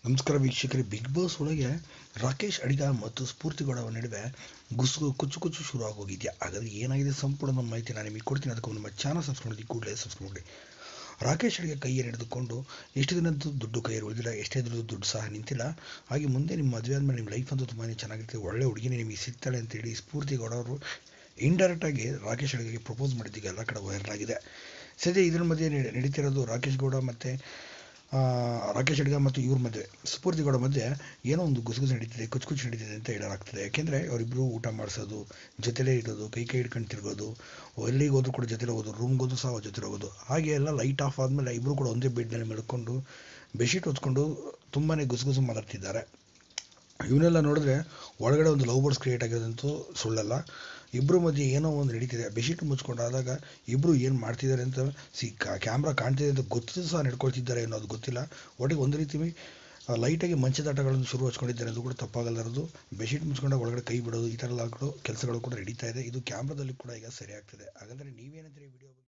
ನಮಸ್ಕಾರ ವೀಕ್ಷಕರೇ big boss ಒಳಗೆ ರಾಕೇಶ್ ಅಡಿಗ ಮತ್ತು ಸ್ಫೂರ್ತಿ ಗೌಡ ಅವರ ನಡುವೆ ಗುಸು ಕುಚ್ಚು ಕುಚ್ಚು ಶುರು ಆಗೋಗಿದೆಯಾ ಹಾಗಾದ್ರೆ ಏನಾಗಿದೆ ಸಂಪೂರ್ಣ ನಮ್ಮ ಮಾಹಿತಿ ನಾನು ನಿಮಗೆ ಕೊಡ್ತೀನಿ ಅದಕ್ಕೆ ನಮ್ಮ ಚಾನಲ್ ಸಬ್ಸ್ಕ್ರೈಬ್ ಮಾಡಿ ಕೂಡಲೇ ಸಬ್ಸ್ಕ್ರೈಬ್ ಮಾಡಿ ರಾಕೇಶ್ ಅಡಿಗೆ ಕೈಯನ್ನು ಹಿಡಿದುಕೊಂಡು ಎಷ್ಟು ದಿನದ್ದು ದುಡ್ಡು ಕೈಯಲ್ಲಿ ಉಳಿದಿಲ್ಲ ಎಷ್ಟೇ ದಿನದ ದುಡ್ಡು ಸಹ ನಿಂತಿಲ್ಲ ಹಾಗೆ ಮುಂದೆ ನಿಮ್ಮ ಮದುವೆ ಆದಮೇಲೆ ನಿಮ್ಮ ಲೈಫ್ ಅಂತೂ ತುಂಬಾ ಚೆನ್ನಾಗಿರ್ತದೆ ಒಳ್ಳೆ ಹುಡುಗಿನೇ ನಿಮಗೆ ಸಿಗ್ತಾಳೆ ಅಂತೇಳಿ ಸ್ಫೂರ್ತಿ ಗೌಡ ಅವರು ಇಂಡೈರೆಕ್ಟಾಗಿ ರಾಕೇಶ್ ಅಡಿಗೆಗೆ ಪ್ರಪೋಸ್ ಮಾಡಿದ್ದಕ್ಕೆ ಎಲ್ಲ ಕಡೆ ವೈರಲ್ ಆಗಿದೆ ಸದ್ಯ ಇದರ ಮಧ್ಯೆ ನಡೆ- ನಡೀತಿರೋದು ರಾಕೇಶ್ ಗೌಡ ಮತ್ತು ಆ, ರಾಕೇಶ್ ಅಡಿಗ ಮತ್ತು ಇವ್ರ ಮಧ್ಯೆ ಸ್ಫೂರ್ತಿ ಗೌಡ ಮಧ್ಯೆ ಏನೋ ಒಂದು ಗುಸುಗುಸು ನಡೀತಿದೆ ಕುಚ್ಚು ಕುಚ್ಚು ನಡೀತಿದೆ ಅಂತ ಹೇಳಲಾಗ್ತದೆ ಯಾಕೆಂದರೆ ಅವರಿಬ್ಬರು ಊಟ ಮಾಡಿಸೋದು ಜೊತೆಲೇ ಇರೋದು ಕೈ ಕೈ ಹಿಡ್ಕೊಂಡು ತಿರ್ಗೋದು ಎಲ್ಲಿಗೆ ಹೋದ್ರು ಕೂಡ ಜೊತೆಲಿ ಹೋಗೋದು ರೂಮ್ಗೆ ಹೋದ್ರು ಸಹ ಅವ್ರ ಜೊತೆ ಹೋಗೋದು ಹಾಗೆ ಎಲ್ಲ ಲೈಟ್ ಆಫ್ ಆದಮೇಲೆ ಇಬ್ಬರು ಕೂಡ ಒಂದೇ ಬೆಡ್ನಲ್ಲಿ ಮಲ್ಕೊಂಡು ಬೆಡ್ಶೀಟ್ ಹೊತ್ಕೊಂಡು ತುಂಬಾ ಗುಸುಗುಸು ಮಾತಾಡ್ತಿದ್ದಾರೆ ಇವನ್ನೆಲ್ಲ ನೋಡಿದ್ರೆ ಒಳಗಡೆ ಒಂದು ಲವ್ ಬರ್ಡ್ಸ್ ಕ್ರಿಯೇಟ್ ಆಗಿರೋದಂತೂ ಸುಳ್ಳಲ್ಲ ಇಬ್ಬರು ಮಧ್ಯೆ ಏನೋ ಒಂದು ನಡೀತಿದೆ ಬೆಡ್ಶೀಟ್ ಮುಚ್ಕೊಂಡಾದಾಗ ಇಬ್ಬರು ಏನು ಮಾಡ್ತಿದ್ದಾರೆ ಅಂತ ಸಿ ಕ್ಯಾಮ್ರಾ ಕಾಣ್ತಿದೆ ಅಂತ ಗೊತ್ತಿದ್ದು ಸಹ ನಡ್ಕೊಳ್ತಿದ್ದಾರೆ ಅನ್ನೋದು ಗೊತ್ತಿಲ್ಲ ಒಟ್ಟಿಗೆ ಒಂದು ರೀತಿ ಲೈಟಾಗಿ ಮಂಚದಾಟಗಳನ್ನು ಶುರು ಹಚ್ಕೊಂಡಿದ್ದಾರೆ ಅದು ಕೂಡ ತಪ್ಪಾಗಲಾರದು ಬೆಡ್ಶೀಟ್ ಮುಚ್ಕೊಂಡಾಗ ಒಳಗಡೆ ಕೈ ಬಿಡೋದು ಈ ಥರ ಎಲ್ಲ ಕೆಲಸಗಳು ಕೂಡ ನಡೀತಾ ಇದೆ ಇದು ಕ್ಯಾಮ್ರಾದಲ್ಲಿ ಕೂಡ ಈಗ ಸರಿ ಆಗ್ತಿದೆ ಹಾಗಾದರೆ ನೀವೇನಂತೀರಿ ವಿಡಿಯೋ